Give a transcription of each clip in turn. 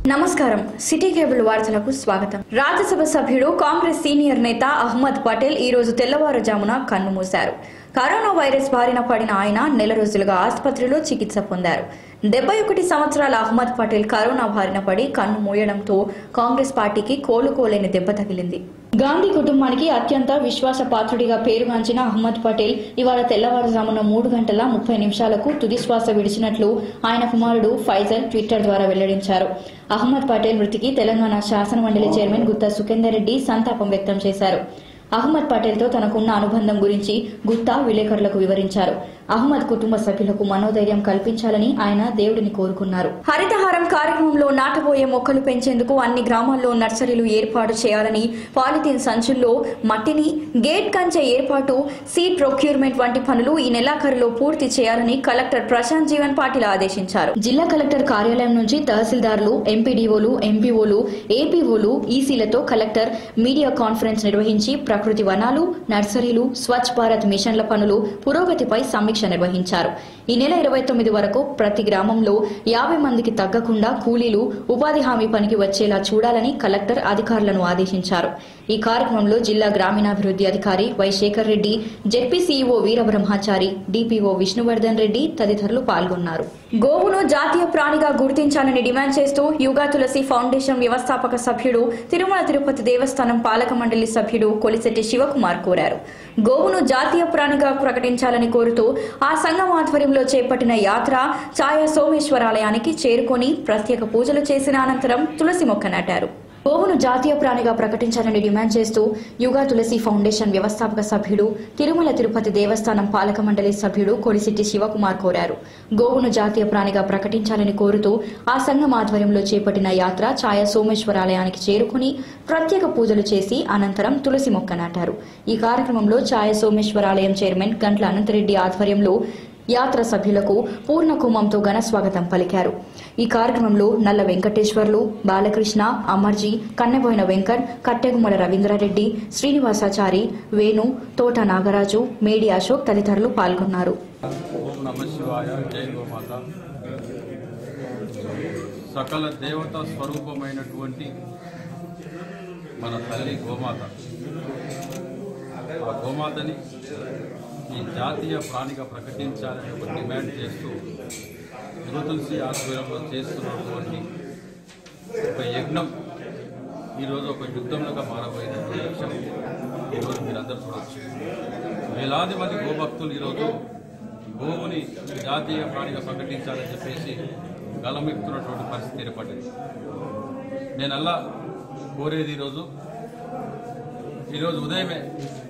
నమస్కారం city cable వార్తలకు స్వాగతం రాజ్యసభ సభ్యుడు కాంగ్రెస్ సీనియర్ నేత అహ్మద్ పటేల్ ఈ రోజు తెల్లవారుజామున కన్నుమూశారు కరోనా వైరస్ బారిన పడిన ఆయన నెల రోజులుగా ఆసుపత్రిలో చికిత్స పొందారు డెబ్బై ఒకటి సంవత్సరాల అహ్మద్ పటేల్ కరోనా బారిన పడి కన్ను మూయడంతో కాంగ్రెస్ పార్టీకి కోలుకోలేని దెబ్బ తగిలింది గాంధీ కుటుంబానికి అత్యంత విశ్వాసపాత్రుడిగా పేరుగాంచిన అహ్మద్ పటేల్ ఇవాళ తెల్లవారుజామున మూడు గంటల ముప్పై నిమిషాలకు తుదిశ్వాస విడిచినట్లు ఆయన కుమారుడు ఫైజల్ ట్విట్టర్ ద్వారా వెల్లడించారు అహ్మద్ పటేల్ మృతికి తెలంగాణ శాసనమండలి చైర్మన్ గుత్తా సుఖేందర్ రెడ్డి సంతాపం వ్యక్తం చేశారు అహ్మద్ పటేల్తో తనకున్న అనుబంధం గురించి గుత్తా విలేకరులకు వివరించారు అహ్మద్ కుటుంబ సభ్యులకు మనోధైర్యం కల్పించాలని ఆయన దేవుడిని కోరుకున్నారు హరితహారం కార్యక్రమంలో నాటబోయే మొక్కలు పెంచేందుకు అన్ని గ్రామాల్లో నర్సరీలు ఏర్పాటు చేయాలని పాలిథీన్ సంచుల్లో మట్టిని గేట్ కంచె ఏర్పాటు సీడ్ ప్రొక్యూర్మెంట్ వంటి పనులు ఈ నెలాఖరులో పూర్తి చేయాలని కలెక్టర్ ప్రశాంత్ జీవన్ పాటిల్ ఆదేశించారు జిల్లా కలెక్టర్ కార్యాలయం నుంచి తహసీల్దార్లు ఎంపీడీఓలు ఎంపీఓలు ఏపీఓలు ఈసీలతో కలెక్టర్ మీడియా కాన్ఫరెన్స్ నిర్వహించి ప్రకృతి వనాలు నర్సరీలు స్వచ్ఛ భారత్ మిషన్ల పనులు పురోగతిపై సమీక్ష నిర్వహించారు ఈ నెల ఇరవై తొమ్మిది వరకు ప్రతి గ్రామంలో యాభై మందికి తగ్గకుండా కూలీలు ఉపాధి హామీ పనికి వచ్చేలా చూడాలని కలెక్టర్ అధికారులను ఆదేశించారు ఈ కార్యక్రమంలో జిల్లా గ్రామీణాభివృద్ధి అధికారి Y Sekhar Reddy ZP CEO Veerabrahmachari DPO Vishnuvardhan Reddy తదితరులు పాల్గొన్నారు గోవును జాతీయ ప్రాణిగా గుర్తించాలని డిమాండ్ చేస్తూ యుగా తులసి ఫౌండేషన్ వ్యవస్థాపక సభ్యుడు తిరుమల తిరుపతి దేవస్థానం పాలక మండలి సభ్యుడు కొలిశెట్టి శివకుమార్ కోరారు గోవును జాతీయ ప్రాణిగా ప్రకటించాలని కోరుతూ ఆ సంఘం ఆధ్వర్యంలో చేపట్టిన యాత్ర ఛాయా సోమేశ్వరాలయానికి చేరుకొని ప్రత్యేక పూజలు చేసిన అనంతరం తులసి మొక్క నాటారు గోవును జాతీయ ప్రాణిగా ప్రకటించాలని డిమాండ్ చేస్తూ యుగా తులసి ఫౌండేషన్ వ్యవస్థాపక సభ్యుడు తిరుమల తిరుపతి దేవస్థానం పాలక మండలి సభ్యుడు కొలిసిట్టి శివకుమార్ కోరారు గోవును జాతీయ ప్రాణిగా ప్రకటించాలని కోరుతూ ఆ సంఘం ఆధ్వర్యంలో చేపట్టిన యాత్ర ఛాయా సోమేశ్వరాలయానికి చేరుకుని ప్రత్యేక పూజలు చేసి అనంతరం తులసి మొక్క నాటారు ఈ కార్యక్రమంలో ఛాయా సోమేశ్వరాలయం చైర్మన్ గంట్ల అనంతరెడ్డి ఆధ్వర్యంలో యాత్ర సభ్యులకు పూర్ణ కుంభంతో ఘన స్వాగతం పలికారు ఈ కార్యక్రమంలో నల్ల వెంకటేశ్వర్లు బాలకృష్ణ అమర్జీ కన్నెబోయిన వెంకట్ కట్టెగుమల రవీంద్రారెడ్డి శ్రీనివాసాచారి వేణు తోట నాగరాజు మేడి అశోక్ తదితరులు పాల్గొన్నారు ఓం నమ శివాయ జై గోమాత సకల దేవత స్వరూపమైనటువంటి మన తల్లి గోమాత ఆ గోమాతని ఈ జాతీయ ప్రాణిగా ప్రకటించాలని ఒక డిమాండ్ చేస్తూ తులసి ఆధ్వర్యంలో చేస్తున్నటువంటి ఒక యజ్ఞం ఈరోజు ఒక యుద్ధంలోగా మారబోయినటువంటి విషయం ఈరోజు మీరందరూ చూడవచ్చు వేలాది మంది గోభక్తులు ఈరోజు గోవుని జాతీయ ప్రాణిగా ప్రకటించాలని చెప్పేసి గలమెక్కుతున్నటువంటి పరిస్థితి ఏర్పడింది నేను అలా కోరేది ఈరోజు ఈరోజు ఉదయమే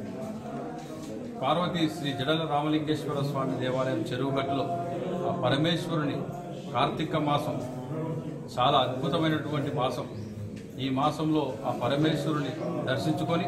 పార్వతీ శ్రీ జడల రామలింగేశ్వర స్వామి దేవాలయం చెరువుగట్టులో ఆ పరమేశ్వరుని కార్తీక మాసం చాలా అద్భుతమైనటువంటి మాసం ఈ మాసంలో ఆ పరమేశ్వరుని దర్శించుకొని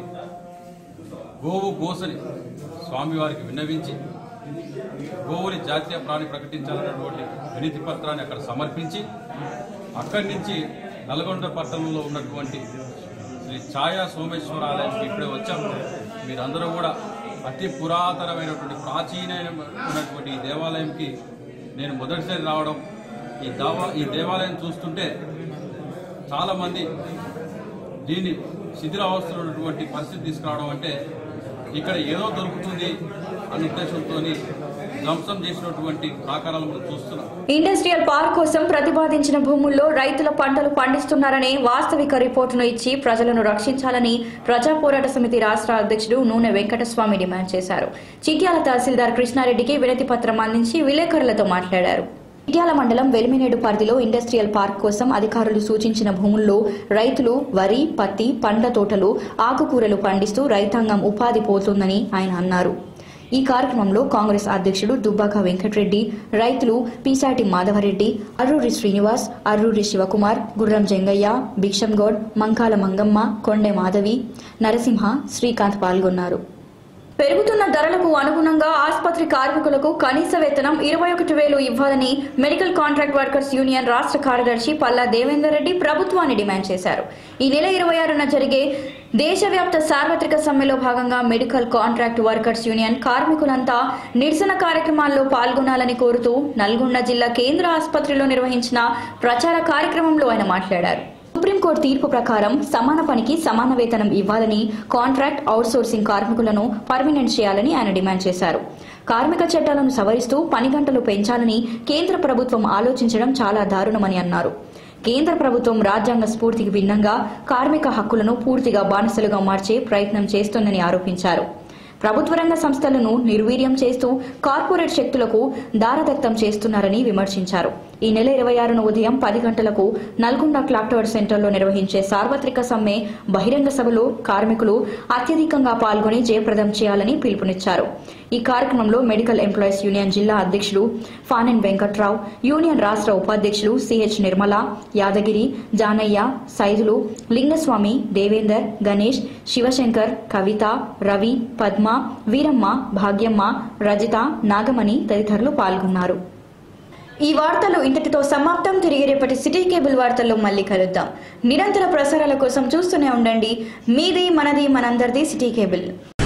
గోవు గోసని స్వామివారికి విన్నవించి గోవుని జాతీయ ప్రాణి ప్రకటించాలన్నటువంటి వినతి పత్రాన్ని అక్కడ సమర్పించి అక్కడి నుంచి నల్గొండ పట్టణంలో ఉన్నటువంటి శ్రీ ఛాయా సోమేశ్వర ఆలయంకి ఇప్పుడే వచ్చాం మీరందరూ కూడా అతి పురాతనమైనటువంటి ప్రాచీనమైనటువంటి ఈ దేవాలయంకి నేను మొదటిసారి రావడం ఈ దావా ఈ దేవాలయం చూస్తుంటే చాలామంది దీన్ని శిథిలావస్థలో ఉన్నటువంటి పరిస్థితి తీసుకురావడం అంటే ఇక్కడ ఏదో దొరుకుతుంది అనే ఉద్దేశంతో ధ్వంసం చేసినటువంటి ప్రాకారాలు మనం చూస్తున్నాం ఇండస్ట్రియల్ పార్క్ కోసం ప్రతిపాదించిన భూముల్లో రైతుల పంటలు పండిస్తున్నారనే వాస్తవిక రిపోర్టును ఇచ్చి ప్రజలను రక్షించాలని ప్రజా పోరాట సమితి రాష్ట్ర అధ్యక్షుడు నూనె వెంకటస్వామి డిమాండ్ చేశారు చిట్యాల తహసీల్దార్ కృష్ణారెడ్డికి వినతి పత్రం అందించి విలేకరులతో మాట్లాడారు ఇట్యాల మండలం వెలిమినేడు పరిధిలో ఇండస్ట్రియల్ పార్క్ కోసం అధికారులు సూచించిన భూముల్లో రైతులు వరి పత్తి పండ్ల తోటలు ఆకుకూరలు పండిస్తూ రైతాంగం ఉపాధి పోతుందని ఆయన అన్నారు ఈ కార్యక్రమంలో కాంగ్రెస్ అధ్యక్షుడు దుబ్బాక వెంకటరెడ్డి రైతులు పీసాటి మాధవరెడ్డి అర్రూరి శ్రీనివాస్ అర్రూరి శివకుమార్ గుర్రం జంగయ్య భిక్షంగౌడ్ మంకాల మంగమ్మ కొండె మాధవి నరసింహ శ్రీకాంత్ పాల్గొన్నారు పెరుగుతున్న ధరలకు అనుగుణంగా ఆసుపత్రి కార్మికులకు కనీస వేతనం ఇరవై ఒకటి వేలు ఇవ్వాలని మెడికల్ కాంట్రాక్ట్ వర్కర్స్ యూనియన్ రాష్ట్ర కార్యదర్శి పల్లా దేవేందర్ రెడ్డి ప్రభుత్వాన్ని డిమాండ్ చేశారు ఈ నెల ఇరవై ఆరున జరిగే దేశవ్యాప్త సార్వత్రిక సమ్మెలో భాగంగా మెడికల్ కాంట్రాక్ట్ వర్కర్స్ యూనియన్ కార్మికులంతా నిరసన కార్యక్రమాల్లో పాల్గొనాలని కోరుతూ నల్గొండ జిల్లా కేంద్ర ఆసుపత్రిలో నిర్వహించిన ప్రచార కార్యక్రమంలో ఆయన మాట్లాడారు సుప్రీంకోర్టు తీర్పు ప్రకారం సమాన పనికి సమాన వేతనం ఇవ్వాలని కాంట్రాక్ట్ అవుట్సోర్సింగ్ కార్మికులను పర్మినెంట్ చేయాలని ఆయన డిమాండ్ చేశారు కార్మిక చట్టాలను సవరిస్తూ పని గంటలు పెంచాలని కేంద్ర ప్రభుత్వం ఆలోచించడం చాలా దారుణమని అన్నారు కేంద్ర ప్రభుత్వం రాజ్యాంగ స్ఫూర్తికి భిన్నంగా కార్మిక హక్కులను పూర్తిగా బానిసలుగా మార్చే ప్రయత్నం చేస్తోందని ఆరోపించారు ప్రభుత్వ రంగ సంస్థలను నిర్వీర్యం చేస్తూ కార్పొరేట్ శక్తులకు దారదత్తం చేస్తున్నారని విమర్శించారు ఈ నెల ఇరవై ఆరున ఉదయం పది గంటలకు నల్గొండ క్లాక్ టవర్ సెంటర్లో నిర్వహించే సార్వత్రిక సమ్మె బహిరంగ సభలో కార్మికులు అత్యధికంగా పాల్గొని జయప్రదం చేయాలని పిలుపునిచ్చారు ఈ కార్యక్రమంలో మెడికల్ ఎంప్లాయీస్ యూనియన్ జిల్లా అధ్యక్షులు ఫానెన్ వెంకట్రావు యూనియన్ రాష్ట్ర ఉపాధ్యక్షులు సిహెచ్ నిర్మల యాదగిరి జానయ్య సైదులు లింగస్వామి దేవేందర్ గణేష్ శివశంకర్ కవిత రవి పద్మ వీరమ్మ భాగ్యమ్మ రజిత నాగమణి తదితరులు పాల్గొన్నారు ఈ వార్తలు ఇంతటితో సమాప్తం తిరిగి రేపటి సిటీ కేబుల్ వార్తల్లో మళ్ళీ కలుద్దాం నిరంతర ప్రసారాల కోసం చూస్తూనే ఉండండి మీది మనది మనందరిది సిటీ కేబుల్